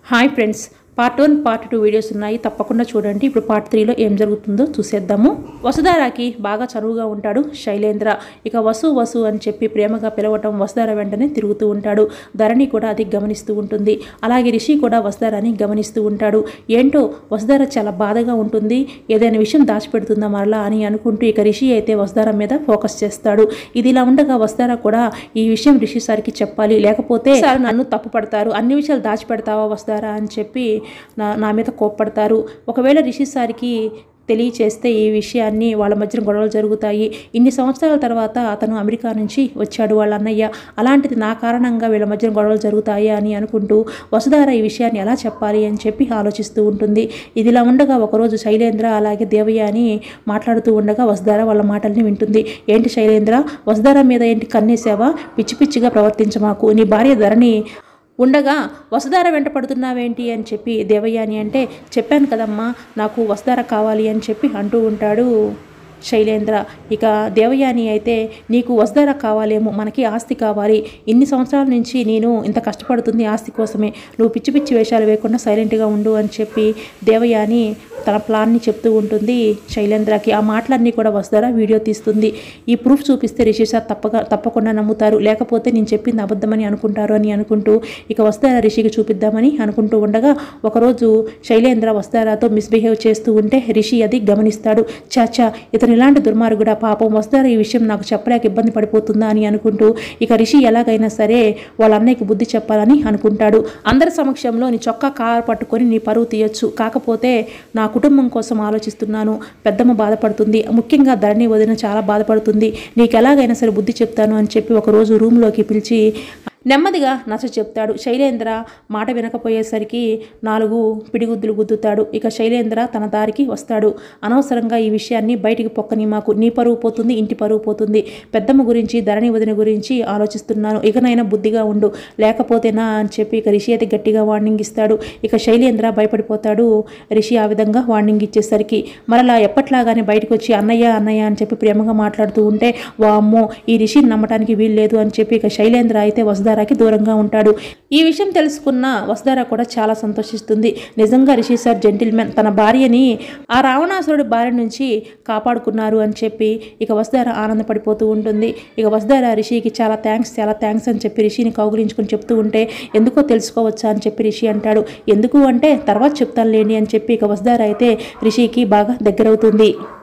hi friends part one part two videos ఉన్నాయి తప్పకుండా చూడండి ఇప్పుడు పార్ట్ త్రీలో ఏం జరుగుతుందో చూసేద్దాము వసుధారాకి బాగా చనువుగా ఉంటాడు శైలేంద్ర ఇక వసు వసు అని చెప్పి ప్రేమగా పిలవటం వసుధార వెంటనే తిరుగుతూ ఉంటాడు ధరణి కూడా అది గమనిస్తూ ఉంటుంది అలాగే రిషి కూడా వసుధారాని గమనిస్తూ ఉంటాడు ఏంటో వసుధార చాలా బాధగా ఉంటుంది ఏదైనా విషయం దాచిపెడుతుందా మరలా అని అనుకుంటూ ఇక రిషి అయితే వసుధార మీద ఫోకస్ చేస్తాడు ఇది ఇలా ఉండగా వసుధార కూడా ఈ విషయం రిషి సార్కి చెప్పాలి లేకపోతే సార్ నన్ను తప్పు పడతారు అన్ని విషయాలు దాచిపెడతావా వస్తారా అని చెప్పి నా నా మీద కోప్పడతారు ఒకవేళ రిషి సార్కి తెలియచేస్తే ఈ విషయాన్ని వాళ్ళ మధ్యన గొడవలు జరుగుతాయి ఇన్ని సంవత్సరాల తర్వాత అతను అమెరికా నుంచి వచ్చాడు వాళ్ళ అన్నయ్య అలాంటిది నా కారణంగా వీళ్ళ మధ్యన గొడవలు జరుగుతాయి అని అనుకుంటూ వసుధార ఈ విషయాన్ని ఎలా చెప్పాలి అని చెప్పి ఆలోచిస్తూ ఉంటుంది ఇదిలా ఉండగా ఒకరోజు శైలేంద్ర అలాగే దేవయ్య అని మాట్లాడుతూ ఉండగా వసుధార వాళ్ళ మాటల్ని వింటుంది ఏంటి శైలేంద్ర వసుధార మీద ఏంటి కన్నేసావా పిచ్చి పిచ్చిగా ప్రవర్తించమాకు నీ భార్య ధరని ఉండగా వసుధార వెంట పడుతున్నావేంటి అని చెప్పి దేవయ్య అని అంటే చెప్పాను కదమ్మా నాకు వసుధార కావాలి అని చెప్పి అంటూ ఉంటాడు శైలేంద్ర ఇక దేవయాని అయితే నీకు వసుధార కావాలేమో మనకి ఆస్తి కావాలి ఇన్ని సంవత్సరాల నుంచి నేను ఇంత కష్టపడుతుంది ఆస్తి కోసమే నువ్వు పిచ్చి పిచ్చి వేషాలు వేయకుండా సైలెంట్గా ఉండు అని చెప్పి దేవయాని తన ప్లాన్ని చెప్తూ ఉంటుంది శైలేంద్రకి ఆ మాటలన్నీ కూడా వసుధార వీడియో తీస్తుంది ఈ ప్రూఫ్ చూపిస్తే రిషి సార్ తప్పగా తప్పకుండా నమ్ముతారు లేకపోతే నేను చెప్పింది అబద్ధమని అనుకుంటారు అని అనుకుంటూ ఇక వసుధార రిషికి చూపిద్దామని అనుకుంటూ ఉండగా ఒకరోజు శైలేంద్ర వసుధారతో మిస్బిహేవ్ చేస్తూ ఉంటే రిషి అది గమనిస్తాడు చాచా ఇతను ఇలాంటి దుర్మార్గుడా పాపం వసుధార ఈ విషయం నాకు చెప్పలేక ఇబ్బంది పడిపోతుందా అని అనుకుంటూ ఇక రిషి ఎలాగైనా సరే వాళ్ళ అన్నయ్యకి బుద్ధి చెప్పాలని అనుకుంటాడు అందరి సమక్షంలో నీ చొక్కా కారు పట్టుకొని నీ పరువు తీయొచ్చు కాకపోతే నా కుటుంబం కోసం ఆలోచిస్తున్నాను పెద్దమ్మ బాధపడుతుంది ముఖ్యంగా ధరణి వదిన చాలా బాధపడుతుంది నీకు ఎలాగైనా సరే బుద్ధి చెప్తాను అని చెప్పి ఒకరోజు రూమ్లోకి పిలిచి నెమ్మదిగా నచ్చ చెప్తాడు శైలేంద్ర మాట వినకపోయేసరికి నాలుగు పిడిగుద్దులు గుద్దుతాడు ఇక శైలేంద్ర తన దారికి వస్తాడు అనవసరంగా ఈ విషయాన్ని బయటికి పొక్కని మాకు నీ పరువు పోతుంది ఇంటి పరువు పోతుంది పెద్దమ్మ గురించి ధరణి వదిన గురించి ఆలోచిస్తున్నాను ఇకనైనా బుద్ధిగా ఉండు లేకపోతే నా అని చెప్పి ఇక రిషి అయితే గట్టిగా వార్నింగ్ ఇస్తాడు ఇక శైలేంద్ర భయపడిపోతాడు రిషి ఆ విధంగా వార్నింగ్ ఇచ్చేసరికి మరలా ఎప్పట్లాగానే బయటకు వచ్చి అన్నయ్య అన్నయ్య అని చెప్పి ప్రేమగా మాట్లాడుతూ ఉంటే వామ్మో ఈ రిషిని నమ్మటానికి వీల్లేదు అని చెప్పి ఇక శైలేంద్ర అయితే వసుధారాకి దూరంగా ఉంటాడు ఈ విషయం తెలుసుకున్న వసుధార కూడా చాలా సంతోషిస్తుంది నిజంగా రిషి సార్ జెంటిల్మెన్ తన భార్యని ఆ రావణాసురుడి భార్య నుంచి కాపాడుకున్నారు అని చెప్పి ఇక వసుధార ఆనందపడిపోతూ ఉంటుంది ఇక వసుధార రిషికి చాలా థ్యాంక్స్ చాలా థ్యాంక్స్ అని చెప్పి రిషిని కౌగులించుకొని చెప్తూ ఉంటే ఎందుకో తెలుసుకోవచ్చా అని చెప్పి రిషి అంటాడు ఎందుకు అంటే తర్వాత చెప్తాను లేండి అని చెప్పి ఇక వసుధార అయితే రిషికి బాగా దగ్గరవుతుంది